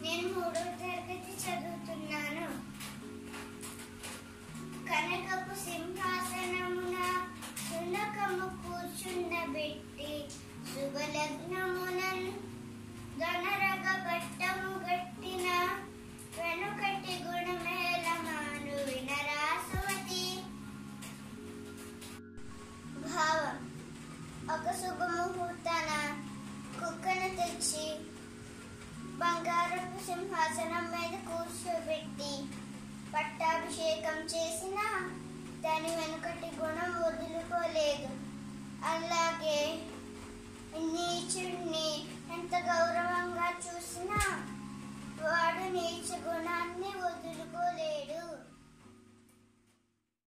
నేను మూడో తరగతి చదువుతున్నాను కనకపు సింహాసనమున సునకము కూర్చుండబెట్టి శుభలగ్నమునన్ గణరగ పట్టము గట్టిన వెనుకటి గుణమేళమాను వినరాసవతి భావం ఒక శుభముహూర్తాన కుక్కను తెచ్చి బంగారపు సింహాసనం మీద కూర్చోబెట్టి పట్టాభిషేకం చేసిన దాని వెనుకటి గుణం వదులుకోలేదు అలాగే నీచుడిని ఎంత గౌరవంగా చూసినా వాడు నీచ గుణాన్ని వదులుకోలేడు